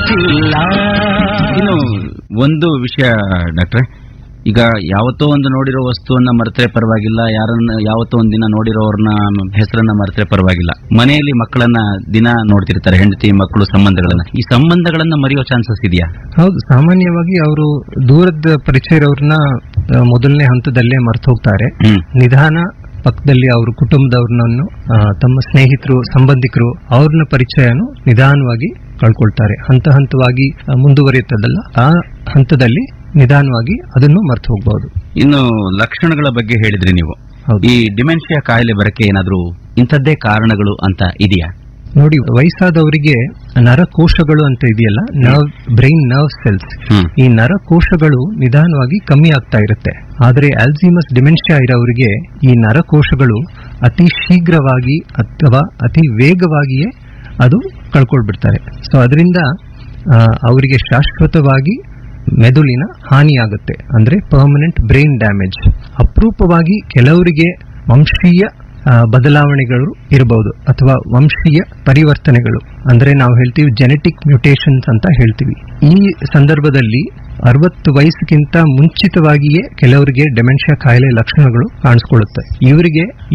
ಗೊತ್ತಿಲ್ಲ ಇನ್ನು ಒಂದು ವಿಷಯ ಡಾಕ್ಟ್ರೆ ಈಗ ಯಾವತ್ತೋ ಒಂದು ನೋಡಿರೋ ವಸ್ತುವನ್ನ ಮರೆತರೆ ಪರವಾಗಿಲ್ಲ ಯಾರನ್ನ ಯಾವತ್ತೋ ಒಂದ್ ದಿನ ನೋಡಿರೋರ್ನ ಹೆಸರನ್ನ ಮರೆತರೆ ಪರವಾಗಿಲ್ಲ ಮನೆಯಲ್ಲಿ ಮಕ್ಕಳನ್ನ ದಿನ ನೋಡ್ತಿರ್ತಾರೆ ಹೆಂಡತಿ ಮಕ್ಕಳು ಸಂಬಂಧಗಳನ್ನ ಈ ಸಂಬಂಧಗಳನ್ನ ಮರೆಯೋ ಚಾನ್ಸಸ್ ಇದೆಯಾ ಹೌದು ಸಾಮಾನ್ಯವಾಗಿ ಅವರು ದೂರದ ಪರಿಚಯ ಇರೋರ್ನ ಆ, ಮೊದಲನೇ ಹಂತದಲ್ಲೇ ಮರ್ತು ಹೋಗ್ತಾರೆ ಹ್ಮ್ ನಿಧಾನ ಪಕ್ಕದಲ್ಲಿ ಅವ್ರ ಕುಟುಂಬದವ್ರನ್ನನ್ನು ಆ, ತಮ್ಮ ಸ್ನೇಹಿತರು ಸಂಬಂಧಿಕರು ಅವ್ರನ್ನ ಪರಿಚಯನು ನಿಧಾನವಾಗಿ ಕಳ್ಕೊಳ್ತಾರೆ ಹಂತ ಹಂತವಾಗಿ ಆ, ಮುಂದುವರಿಯುತ್ತದಲ್ಲ ಆ ಹಂತದಲ್ಲಿ ನಿಧಾನವಾಗಿ ಅದನ್ನು ಮರ್ತು ಹೋಗ್ಬಹುದು ಇನ್ನು ಲಕ್ಷಣಗಳ ಬಗ್ಗೆ ಹೇಳಿದ್ರಿ ನೀವು ಹೌದು ಈ ಡಿಮೆನ್ಷಿಯಾ ಕಾಯಿಲೆ ಬರಕ್ಕೆ ಏನಾದ್ರೂ ಇಂಥದ್ದೇ ಕಾರಣಗಳು ಅಂತ ಇದೆಯಾ ನೋಡಿ ವಯಸ್ಸಾದವರಿಗೆ ನರಕೋಶಗಳು ಅಂತ ಇದೆಯಲ್ಲ nerve brain nerve cells hmm ಈ ನರಕೋಶಗಳು ನಿಧಾನವಾಗಿ ಕಮ್ಮಿ ಆಗ್ತಾ ಇರುತ್ತೆ ಆದರೆ ಆಲ್ಝೀಮಸ್ ಡಿಮೆನ್ಷಿಯಾ ಇರೋರಿಗೆ ಈ ನರಕೋಶಗಳು ಅತಿ ಶೀಘ್ರವಾಗಿ ಅಥವಾ ಅತಿ ವೇಗವಾಗಿಯೇ ಅದು ಕಳ್ಕೊಳ್ಬಿಡ್ತಾರೆ ಸೊ ಅದರಿಂದ ಅವರಿಗೆ ಶಾಶ್ವತವಾಗಿ ಮೆದುಳಿನ ಹಾನಿಯಾಗುತ್ತೆ ಅಂದ್ರೆ ಪರ್ಮನೆಂಟ್ ಬ್ರೈನ್ ಡ್ಯಾಮೇಜ್ ಅಪರೂಪವಾಗಿ ಕೆಲವರಿಗೆ ವಂಶೀಯ ಆ, ಬದಲಾವಣೆಗಳು ಇರಬಹುದು ಅಥವಾ ವಂಶೀಯ ಪರಿವರ್ತನೆಗಳು ಅಂದ್ರೆ ನಾವು ಹೇಳ್ತೀವಿ ಜೆನೆಟಿಕ್ ಮ್ಯೂಟೇಷನ್ಸ್ ಅಂತ ಹೇಳ್ತೀವಿ ಈ ಸಂದರ್ಭದಲ್ಲಿ ಅರವತ್ತು ವಯಸ್ಸಿಗಿಂತ ಮುಂಚಿತವಾಗಿಯೇ ಕೆಲವರಿಗೆ ಡೆಮೆನ್ಷಿಯಾ ಕಾಯಿಲೆ ಲಕ್ಷಣಗಳು ಕಾಣಿಸ್ಕೊಳ್ಳುತ್ತೆ ಇವರಿಗೆ